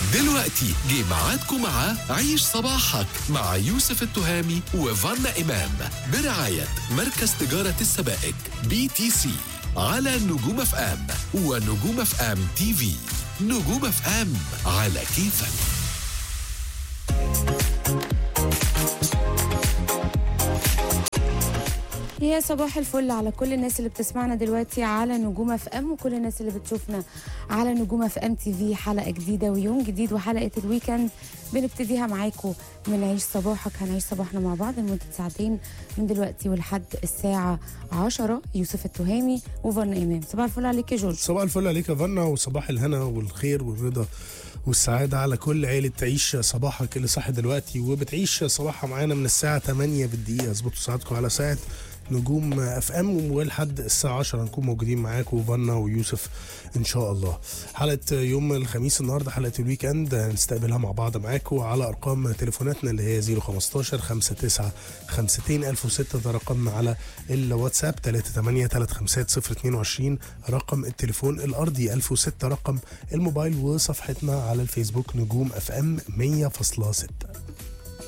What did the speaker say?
دلوقتي جه ميعادكم مع عيش صباحك مع يوسف التهامي وفانا إمام برعاية مركز تجارة السبائك بي تي سي على نجوم اف ام ونجوم اف ام تي في نجوم اف ام على كيفك يا صباح الفل على كل الناس اللي بتسمعنا دلوقتي على نجوم اف ام وكل الناس اللي بتشوفنا على نجوم اف ام تي في حلقه جديده ويوم جديد وحلقه الويكند بنبتديها معاكم من عيش صباحك هنعيش صباحنا مع بعض لمده ساعتين من دلوقتي ولحد الساعه 10 يوسف التهامي وفرنا امام صباح الفل عليك يا جورج صباح الفل عليك يا فنا وصباح الهنا والخير والرضا والسعادة على كل عيلة تعيش صباحك اللي صاحي دلوقتي وبتعيش صباحها معانا من الساعة 8 بالدقيقة اظبطوا ساعتكم على ساعة نجوم اف ام ولحد الساعة 10 نكون موجودين معاكم فنا ويوسف ان شاء الله. حلقة يوم الخميس النهارده حلقة الويك اند هنستقبلها مع بعض معاكم على ارقام تليفوناتنا اللي هي 015 59 52 1006 ده رقمنا على الواتساب 38 350 022 رقم التليفون الارضي 1006 رقم الموبايل وصفحتنا على الفيسبوك نجوم اف ام 100.6